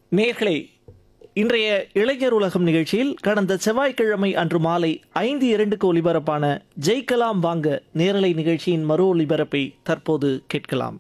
நேர்களே இன்றைய இளைஞர் உலகம் நிகழ்ச்சியில் கடந்த செவ்வாய்க்கிழமை அன்று மாலை ஐந்து இரண்டுக்கு ஒலிபரப்பான ஜெயிக்கலாம் வாங்க நேரலை நிகழ்ச்சியின் மறு ஒலிபரப்பை தற்போது கேட்கலாம்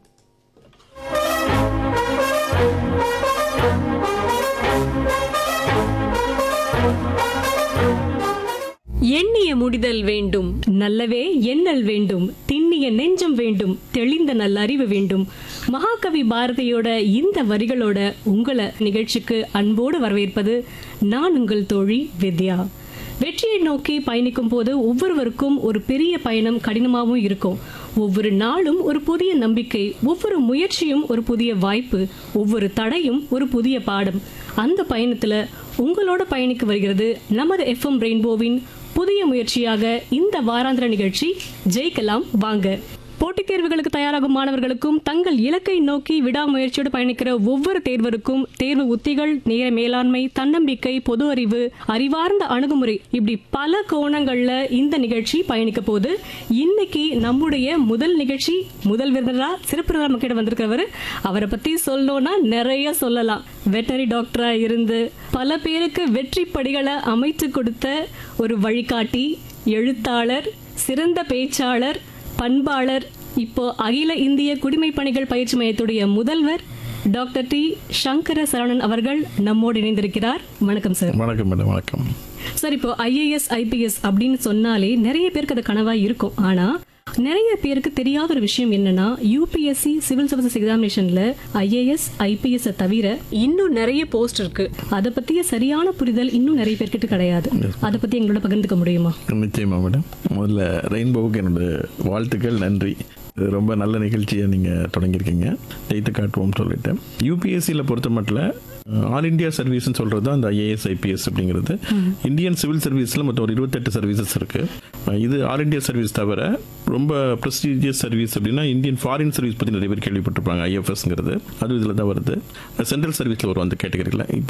எண்ணிய முடிதல் வேண்டும் நல்லவே எண்ணல் வேண்டும் திண்ணிய நெஞ்சம் வேண்டும் தெளிந்த நல்ல அறிவு வேண்டும் மகாகவி பாரதியோட இந்த வரிகளோட உங்களை நிகழ்ச்சிக்கு அன்போடு வரவேற்பது நான் உங்கள் தோழி வித்யா வெற்றியை நோக்கி பயணிக்கும் போது ஒவ்வொருவருக்கும் ஒரு பெரிய பயணம் கடினமாகவும் இருக்கும் ஒவ்வொரு நாளும் ஒரு புதிய நம்பிக்கை ஒவ்வொரு முயற்சியும் ஒரு புதிய வாய்ப்பு ஒவ்வொரு தடையும் ஒரு புதிய பாடம் அந்த பயணத்துல உங்களோட பயணிக்க வருகிறது நமது எஃப்எம் ரெயின்போவின் புதிய முயற்சியாக இந்த வாராந்திர நிகழ்ச்சி ஜெயிக்கலாம் வாங்க போட்டித் தேர்வுகளுக்கு தயாராகும் மாணவர்களுக்கும் தங்கள் இலக்கை நோக்கி விடாமுயற்சியோடு பயணிக்கிற ஒவ்வொரு தேர்வருக்கும் தேர்வு உத்திகள் நேர மேலாண்மை தன்னம்பிக்கை பொது அறிவு அறிவார்ந்த அணுகுமுறை இப்படி பல கோணங்கள்ல இந்த நிகழ்ச்சி பயணிக்க போகுது இன்னைக்கு நம்முடைய முதல் நிகழ்ச்சி முதல் விருந்தினரா சிறப்பு விருந்தினரா நம்ம கிட்ட வந்திருக்கிறவர் அவரை பத்தி சொல்லணும்னா நிறைய சொல்லலாம் வெட்டரி டாக்டரா இருந்து பல பேருக்கு வெற்றி படிகளை அமைத்து கொடுத்த ஒரு வழிகாட்டி எழுத்தாளர் சிறந்த பேச்சாளர் பண்பாளர் இப்போ அகில இந்திய குடிமைப் பணிகள் பயிற்சி மையத்துடைய முதல்வர் டாக்டர் டி சங்கர சரவணன் அவர்கள் நம்மோடு இணைந்திருக்கிறார் வணக்கம் சார் வணக்கம் மேடம் வணக்கம் சார் இப்போ ஐஏஎஸ் ஐபிஎஸ் அப்படின்னு சொன்னாலே நிறைய பேருக்கு அது கனவா இருக்கும் ஆனா நிறைய பேருக்கு தெரியாத ஒரு விஷயம் என்னன்னா யூபிஎஸ்சி சிவில் சர்வீசஸ் எக்ஸாமினேஷன்ல ஐஏஎஸ் ஐபிஎஸ் தவிர இன்னும் நிறைய போஸ்ட் இருக்கு அதை பத்திய சரியான புரிதல் இன்னும் நிறைய பேர்கிட்ட கிடையாது அதை பத்தி எங்களோட பகிர்ந்துக்க முடியுமா நிச்சயமா மேடம் முதல்ல ரெயின்போவுக்கு என்னோட வாழ்த்துக்கள் நன்றி இது ரொம்ப நல்ல நிகழ்ச்சியை நீங்கள் தொடங்கியிருக்கீங்க ஜெயித்து காட்டுவோம்னு சொல்லிட்டு யூபிஎஸ்சியில் பொறுத்த மட்டும் ஆல் இந்தியா சர்வீஸ்னு சொல்கிறது தான் அந்த ஐஏஎஸ் ஐபிஎஸ் அப்படிங்கிறது இந்தியன் சிவில் சர்வீஸில் மொத்தம் ஒரு இருபத்தெட்டு சர்வீசஸ் இருக்குது இது ஆல் இந்தியா சர்வீஸ் தவிர ரொம்ப ப்ரெஸ்டீஜியஸ் சர்வீஸ் அப்படின்னா இந்தியன் ஃபாரின் சர்வீஸ் பற்றி நிறைய பேர் கேள்விப்பட்டிருப்பாங்க ஐஎஃப்எஸ்ங்கிறது அது இதில் தான் வருது சென்ட்ரல் சர்வீஸில் வரும் அந்த கேட்டகரியில் இப்போ